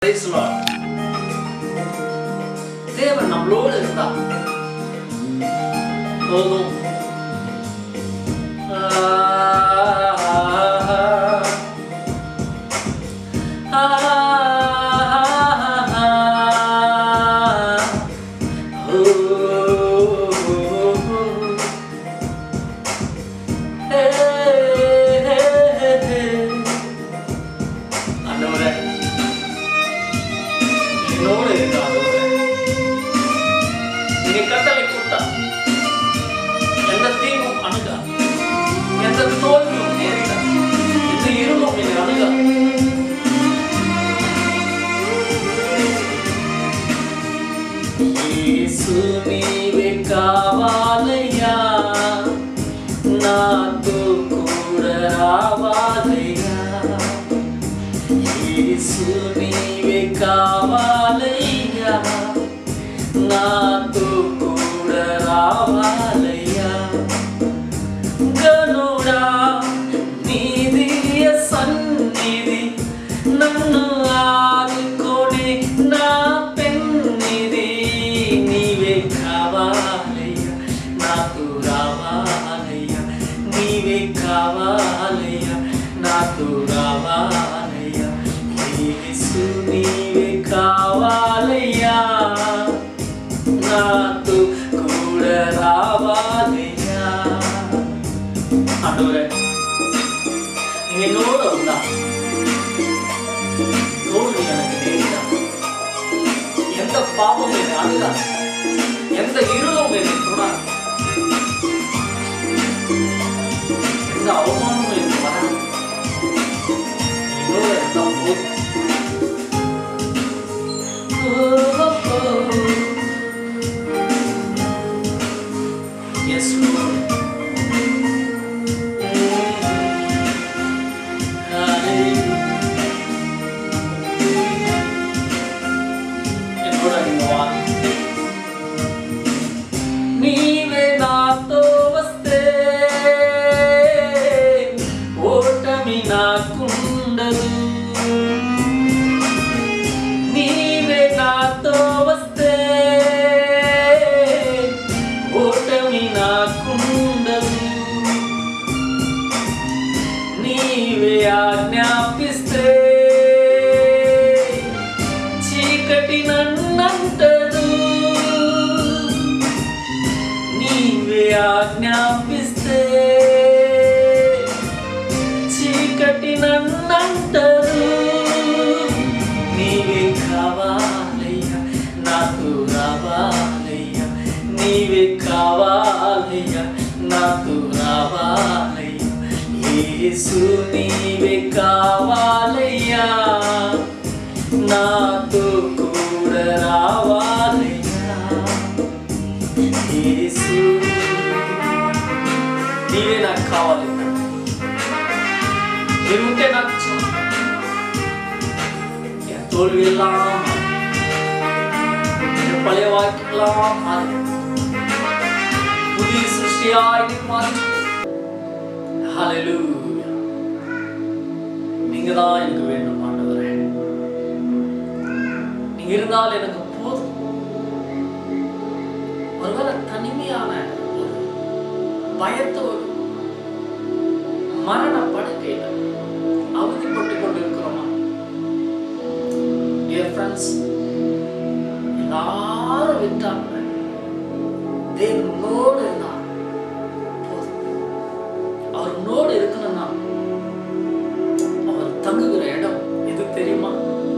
Praise the Lord. தேவன் நம்மளோடு இருந்தா போதும் ஆண்டவரே என்னோடு இருக்க ஆண்டவரே நீங்க கட்டளை கொடுத்தா எந்த தீங்கும் அணுகா எந்த தோல்வியும் நேரிடா எந்த இருளும் என்னை அணுகா యేసు నీవే కావాలయ్యా నాతో కూడా రావాలయ్యా యేసు నీవే కావాలయ్యా నాతో కూడా రావాలయ్యా గనుడా నీ దివ్య సన్నిధి నన్ను ఆదుకొని నా పెన్నిది నీవే కావాలయ్యా నాకు రావాలయ్యా నీవే కావాలయ్యా నాకు రావాలయ్యా యేసు నీవే కావాలయ్యా నాతో కూడా రావాలయ్యా ஆண்டவரே நீங்க என்னோட வந்தா தோல்வி எனக்கு நேரிடா எந்த பாவமும் என்னை அணுகா எந்த இருளும் என்னை தொடாது எந்த அவமானமும் எனக்கு வராது என்னோட இருந்தா போதும் Yes, Lord. నీవే నాతో వస్తే ఓటమి నాకుండదు నీవే నాతో వస్తే ఓటమి నాకుండదు నీవే ఆజ్ఞాపిస్తే చీకటి నన్నంటదు నీవే ఆజ్ఞాపిస్తే చీకటి నన్నంటదు నీవే కావాలయ్యా నాకు రావాలయ్యా నీవే కావాలయ్యా నాకు రావాలయ్యా యేసు నీవే కావాలయ్యా నాతో కూడా రావాలయ్యా యేసు నీవే నాకు కావాలి நீருంటే నాకు చాలు என் தோல்வி எல்லாம் என் பழைய வாழ்க்கையெல்லாம் மாறி புதிய சிருஷ்டியாய் நீ மாறி ஹalleluya நீங்க தான் எனக்கு வேண்டும் ஆண்டவரே நீங்க இருந்தால் எனக்கு போதும் ஒருவேளை தனிமையான ஒரு பயத்தோடு மரண படுக்கையில அவதிப்பட்டு கொண்டிருக்கிறோமா டியர் ஃப்ரெண்ட்ஸ் எல்லாரும் விட்டாங்க தேவனோடு இருந்தார் போதும் அவர் நோடு இருக்கணும்னா அவர் தங்குகிற இடம் எது தெரியுமா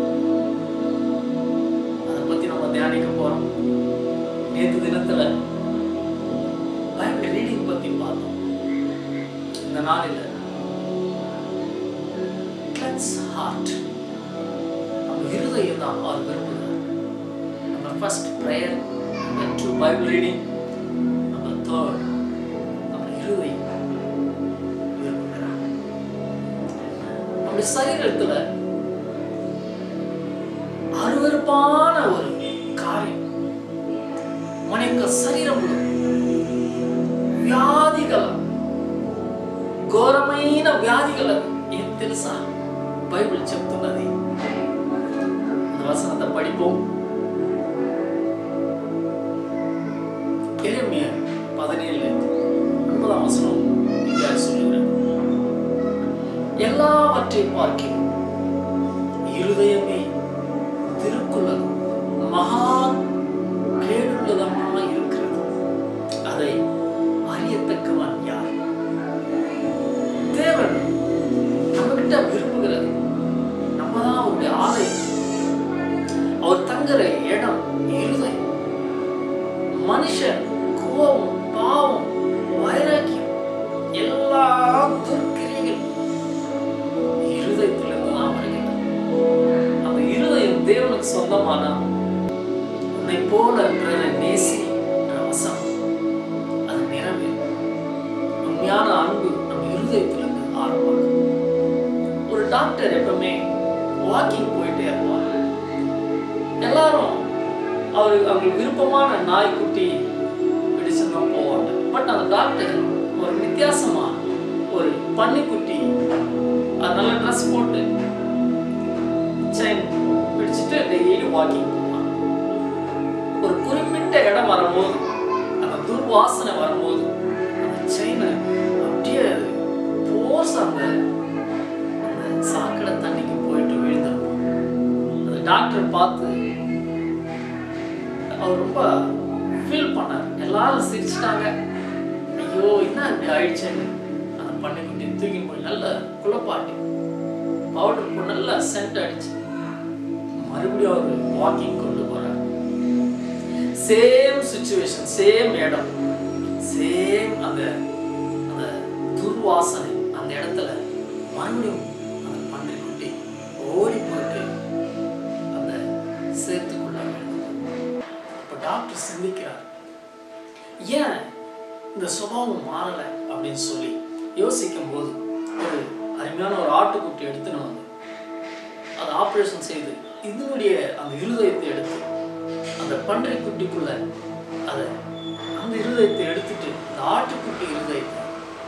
அதை பத்தி நம்ம தியானிக்க போறோம் நேற்று தினத்துல பைபிள் ரீடிங் பத்தி பார்த்தோம் இந்த நாளில் கிளன்ஸ் ஹார்ட் நம்ம இருதயம் தான் அவர் விரும்புகிறார் நம்ம first prayer number two bible reading number third நம்ம இருதயம் விரும்புகிறார் நம்ம சரீரத்துல அருவருப்பான ஒரு காரியம் మన యొక్క శరీరంలో వ్యాధి గల ఘోరమైన వ్యాధి గల ఏం తెలుసా బైబిల్ చెప్తున్నది வசனத்தை படிப்போம் எரேமியா பதினேழு ஒன்பதாம் வசனம் இப்படியாக சொல்லுகிறது எல்லாவற்றையும் பார்க்கிறோம் இருதயமே திருக்குள்ளதும் மகா கேடுள்ளதமாக இருக்கிறது அதை அறியத்தக்கவன் யார் தேவன் நம்மகிட்ட விரும்புகிறது நம்ம தான் அவருடைய ஆலயம் அவர் தங்குற இடம் இருதயம் மனுஷன் கோபம் பாவம் வைராக்கியம் எல்லா துர்க்கிரியைகள் இருதயத்திலிருந்து தான் வருகிறது அந்த இருதயம் தேவனுக்கு சொந்தமானா உன்னை போல பிறரை நேசி என்ற வசனம் அது நிறைவேறும் உண்மையான அன்பு நம்ம இருதயத்திலிருந்து ஆரம்பமாகும் ஒரு டாக்டர் எப்பவுமே வாக்கிங் போயிட்டே இருப்பார் எல்லாரும் அவருக்கு அவங்களுக்கு விருப்பமான நாய்க்குட்டி பிடிச்சுதான் போவாங்க பட் அந்த டாக்டர் ஒரு வித்தியாசமா ஒரு பன்னிக்குட்டி அது நல்ல ட்ரெஸ் போட்டு செயின் பிடிச்சிட்டு டெய்லி வாக்கிங் போவாங்க ஒரு குறிப்பிட்ட இடம் வரும்போது அந்த துர்வாசனை வரும்போது அந்த செயினை அப்படியே போஸ் அந்த அந்த சாக்கடை தண்ணிக்கு போயிட்டு விழுந்துருக்கும் அந்த டாக்டர் பார்த்து அவர் ரொம்ப ஃபீல் பண்ணார் எல்லாரும் சிரிச்சிட்டாங்க ஐயோ என்ன இப்படி ஆயிடுச்சேன்னு அந்த பன்னிக்குட்டி தூக்கி போய் நல்ல குளப்பாட்டி பவுடர் போட்டு நல்லா சென்ட் அடிச்சு மறுபடியும் அவர் வாக்கிங் கொண்டு போறார் சேம் சுச்சுவேஷன் சேம் இடம் சேம் அந்த அந்த துர்வாசனை அந்த இடத்துல மறுபடியும் அந்த பன்னிக்குட்டி ஓடி போயிட்டு அந்த சேர்த்துக்குள்ள விழுந்தது. இப்ப டாக்டர் சிந்திக்கிறார் ஏன் இந்த சுபாவம் மாறல அப்படின்னு சொல்லி யோசிக்கும் போது ஒரு அருமையான ஒரு ஆட்டுக்குட்டி எடுத்துன்னு வந்து அதை ஆப்ரேஷன் செய்து இதனுடைய அந்த இருதயத்தை எடுத்து அந்த பன்றி குட்டிக்குள்ள அதை அந்த இருதயத்தை எடுத்துட்டு அந்த ஆட்டுக்குட்டி இருதயத்தை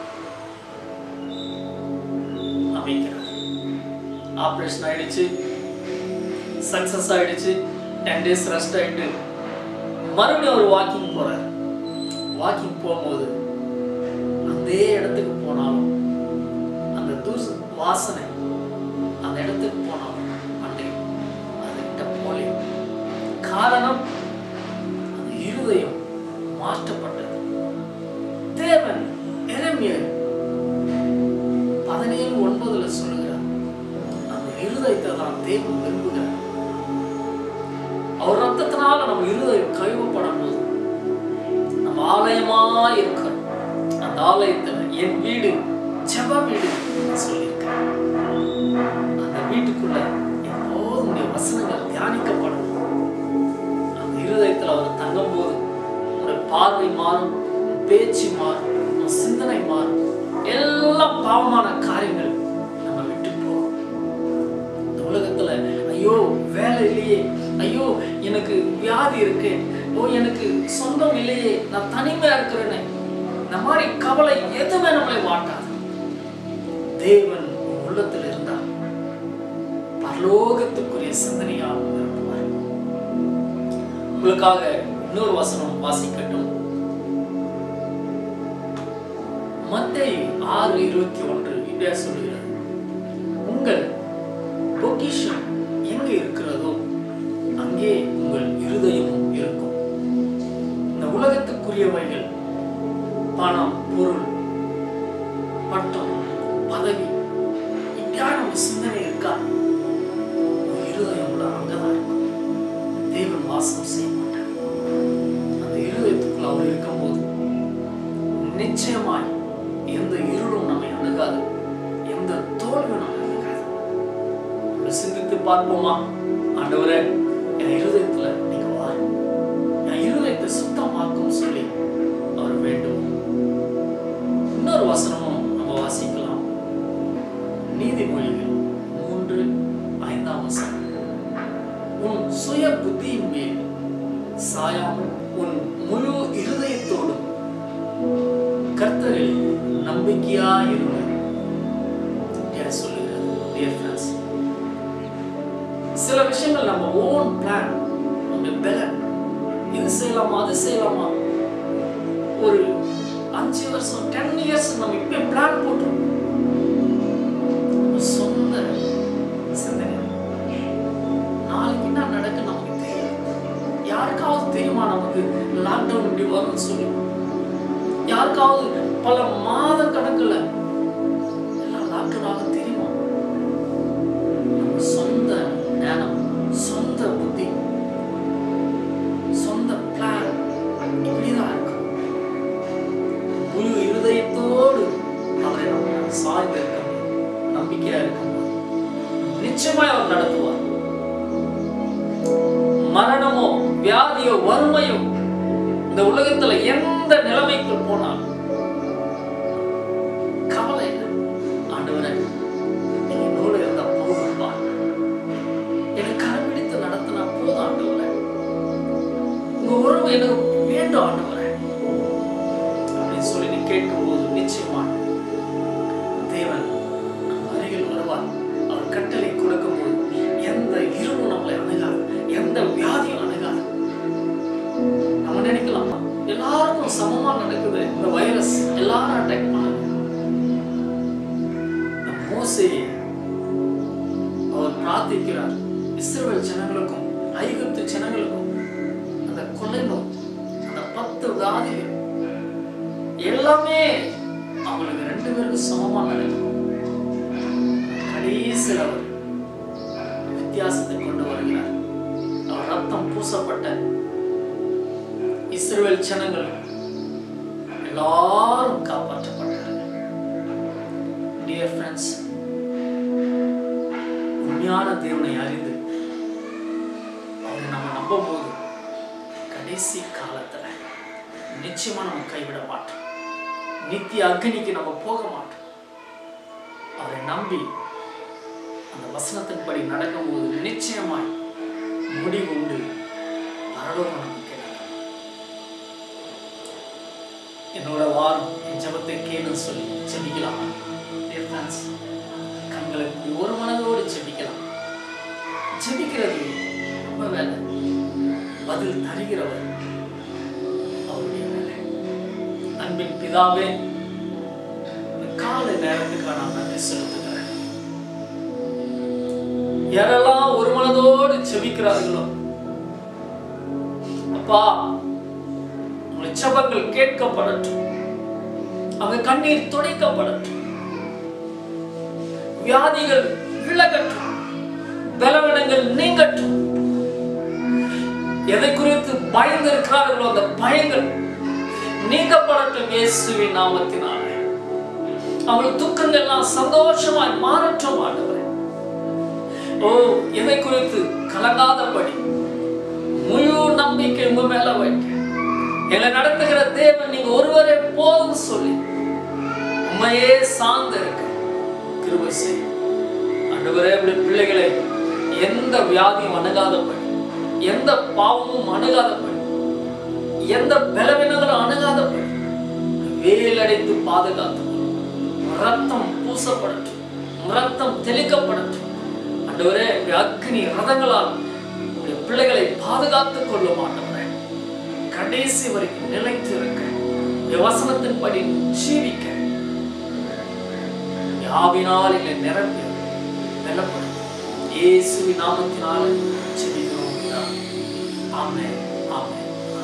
அமைக்கிறார் ஆப்ரேஷன் ஆயிடுச்சு சக்சஸ் ஆயிடுச்சு டென் டேஸ் ரெஸ்ட் ஆயிட்டு மறுபடியும் அவர் வாக்கிங் போறார் வாக்கிங் போகும்போது அதே இடத்துக்கு போனாலும் அந்த தூசு வாசனை அந்த இடத்துக்கு போனாலும் அன்றை அதுகிட்ட போலே காரணம் அந்த இருதயம் மாற்றப்பட்டது தேவன் எரேமியர் பதினேழு ஒன்பதுல சொல்லுகிறார் அந்த இருதயத்தை தான் தேவன் விரும்புகிறார் அவர் ரத்தத்தினால நம்ம இருதயம் கழுவப்படும் போது நம்ம ஆலயமா இருக்கிறோம் அந்த ஆலயத்துல என் வீடு ஜெப வீடு சொல்லியிருக்கார் அந்த வீட்டுக்குள்ள எப்போதும் உடைய வசனங்கள் தியானிக்கப்படும் அந்த இருதயத்துல அவர் தங்கும் போது உங்களுடைய பார்வை மாறும் உன் பேச்சு மாறும் உன் சிந்தனை மாறும் எல்லாம் பாவமான காரியங்கள் நம்ம விட்டு போகும் இந்த உலகத்துல ஐயோ வேலை இல்லையே ஐயோ எனக்கு வியாதி இருக்கு ஓ எனக்கு சொந்தம் இல்லையே நான் தனிமையா இருக்கிறேனே இந்த மாதிரி கவலை எதுவுமே நம்மளை வாட்டாது தேவன் உன் உள்ளத்தில் இருந்தால் பரலோகத்துக்குரிய சிந்தனையால் நிரப்புவார் உங்களுக்காக இன்னொரு வசனம் வாசிக்கட்டும் மத்தேயு ஆறு இருபத்தி ஒன்று இப்படியா சொல்லுகிறது உங்கள் பொக்கிஷம் எங்கே இருக்கிறதோ அங்கே உங்கள் இருதயமும் இருக்கும் இந்த உலகத்துக்குரியவைகள் பணம் பொருள் பட்டம் பதவி இப்படியான ஒரு சிந்தனை இருக்கா உங்க இருதயம் கூட அங்கதான் இருக்கும் தேவன் வாசம் செய்ய மாட்டார் அந்த இருதயத்துக்குள்ள அவர் இருக்கும்போது நிச்சயமாய் எந்த இருளும் நம்மை அணுகாது எந்த தோல்வியும் நம்மை அணுகாது நம்ம சிந்தித்து பார்ப்போமா ஆண்டவரே என் இருதயத்துல நீங்க வாரு என் இருதயத்தை சுத்தமாக்கும் சொல்லி அவர் வேண்டும் இன்னொரு வசனமும் நம்ம வாசிக்கலாம் நீதிமொழிகள் மூன்று ஐந்தாம் வசனம் உன் சுய புத்தியின் மேல் சாயாமல் உன் முழு இருதயத்தோடும் கர்த்தரில் நம்பிக்கையாயிருங்கள் என்று சொல்லுகிறது dear friends சில விஷயங்கள் நம்ம ஓன் பிளான் நம்ம பெலன் இது செய்யலாமா அது செய்யலாமா ஒரு அஞ்சு வருஷம் டென் இயர்ஸ் நம்ம இப்ப பிளான் போட்டோம் நம்ம சொந்த சிந்தனை நாளைக்கு என்ன நடக்கும் நமக்கு தெரியாது யாருக்காவது தெரியுமா நமக்கு லாக்டவுன் இப்படி வரும்னு சொல்லி யாருக்காவது பல மாத கணக்குல எல்லாம் லாக்டவுன் ஆகும் தெரியுமா நம்ம சொந்த ஞானம் சொந்த புத்தி சொந்த பிளான் இப்படிதான் இருக்கும் முழு இருதயத்தோடு அவரை நம்ம சார்ந்து இருக்க முடியும். நம்பிக்கையா இருக்க முடியும். நிச்சயமாய் அவர் நடத்துவார் மரணமோ வியாதியோ வறுமையோ இந்த உலகத்துல எந்த நிலைமைக்குள் போனாலும் கவலை இல்லை ஆண்டவரே நீங்க என்னோட இருந்தா போதும்பா எனக்கு கரம் பிடித்து நடத்தினா போதும் ஆண்டவரே உங்க உறவு எனக்கு வேண்டும் ஆண்டவரே அப்படின்னு சொல்லி நீ கேட்கும்போது நிச்சயமா தேவன் நம்ம அருகில் வருவார் அவர் கட்டளை கொடுக்கும்போது எந்த இருவும் நம்மளை அணுகாது எந்த வியாதியும் அணுகாது நம்ம நினைக்கலாம் எல்லாருக்கும் சமமா நடக்குது இந்த வைரஸ் எல்லாரும் அட்டாக் பண்ணுது இந்த மோசேயை அவர் பிரார்த்திக்கிறார் இஸ்ரவேல் ஜனங்களுக்கும் ஐகுப்து ஜனங்களுக்கும் அந்த கொள்ளை நோய் அந்த பத்து வியாதிகள் எல்லாமே அவங்களுக்கு ரெண்டு பேருக்கும் சமமா நடக்கும் கடைசியில் அவர் வித்தியாசத்தை கொண்டு வருகிறார் அவர் ரத்தம் பூசப்பட்ட இஸ்ரவேல் ஜனங்கள் எல்லாரும் காப்பாற்றப்பட்டார்கள் டியர் ஃப்ரெண்ட்ஸ் உண்மையான தேவனை அறிந்து அவரை நம்ம நம்பும் போது கடைசி காலத்துல நிச்சயமா நம்ம கைவிட மாட்டோம் நித்திய அக்னிக்கு நம்ம போக மாட்டோம் அவரை நம்பி அந்த வசனத்தின்படி நடக்கும்போது நிச்சயமாய் முடிவு உண்டு பரலோகம் நமக்கு கிடைக்கும் என்னோட வாரம் என் ஜபத்தை கேளுன்னு சொல்லி ஜெபிக்கலாம் Dear friends, கண்களை மூடி ஒரு மனதோடு ஜெபிக்கலாம் ஜெபிக்கிறது ரொம்ப வேலை பதில் தருகிறவர் அவருடைய வேலை அன்பின் பிதாவே இந்த காலை நேரத்துக்காக நான் நன்றி செலுத்துகிறேன் யாரெல்லாம் ஒரு மனதோடு செபிக்கிறார்களோ அப்பா உங்களுடைய ஜெபங்கள் கேட்கப்படட்டும் அவங்க கண்ணீர் துடைக்கப்படட்டும் வியாதிகள் விலகட்டும் பலவீனங்கள் நீங்கட்டும் எதை குறித்து பயந்து இருக்கிறார்களோ அந்த பயங்கள் நீக்கப்படட்டும் இயேசுவின் நாமத்தினாலே அவங்களுக்கு துக்கங்கள் எல்லாம் சந்தோஷமாய் மாறட்டும் ஆண்டவரே ஓ எதை குறித்து கலங்காதபடி முழு நம்பிக்கை உங்க மேல வைக்க எங்களை நடத்துகிற தேவன் நீங்க ஒருவரே போதும் சொல்லி உண்மையே சார்ந்து இருக்க கிருபை செய் ஆண்டவரே இப்படி பிள்ளைகளை எந்த வியாதியும் அணுகாதபடி எந்த பாவமும் அணுகாதபடி எந்த பலவீனங்களும் அணுகாதபடி வேலடைத்து பாதுகாத்து ரத்தம் பூசப்படட்டும் ரத்தம் தெளிக்கப்படட்டும் ஆண்டவரே இப்படி அக்னி ரதங்களால் உடைய பிள்ளைகளை பாதுகாத்துக் கொள்ளும் ஆண்டவரே கடைசி வரைக்கும் நிலைத்து இருக்க உடைய வசனத்தின்படி ஜீவிக்க யாவினால் இல்லை நிரம்பி வெல்லப்படும் இயேசுவின் நாமத்தினால ஜெபிக்கிறோம் பிதாவே. ஆமென் ஆமென்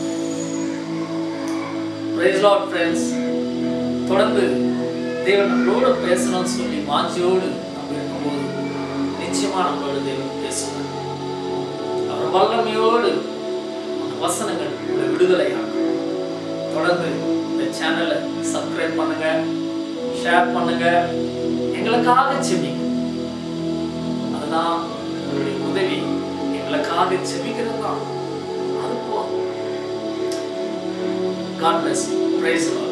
பிரைஸ் லார்ட் ஃப்ரெண்ட்ஸ் தொடர்ந்து தேவன் நம்மளோட பேசணும்னு சொல்லி வாஞ்சியோடு நம்ம இருக்கும்போது நிச்சயமா நம்மளோட தேவன் பேசுவார் அவர் வல்லமையோடு அந்த வசனங்கள் உங்களை விடுதலையாக்கும் தொடர்ந்து இந்த சேனலை சப்ஸ்கிரைப் பண்ணுங்க ஷேர் பண்ணுங்க எங்களுக்காக செபிங்க அதுதான் உங்களுடைய உதவி எங்களுக்காக செபிக்கிறது தான் அது போதும் God bless you. Praise the Lord.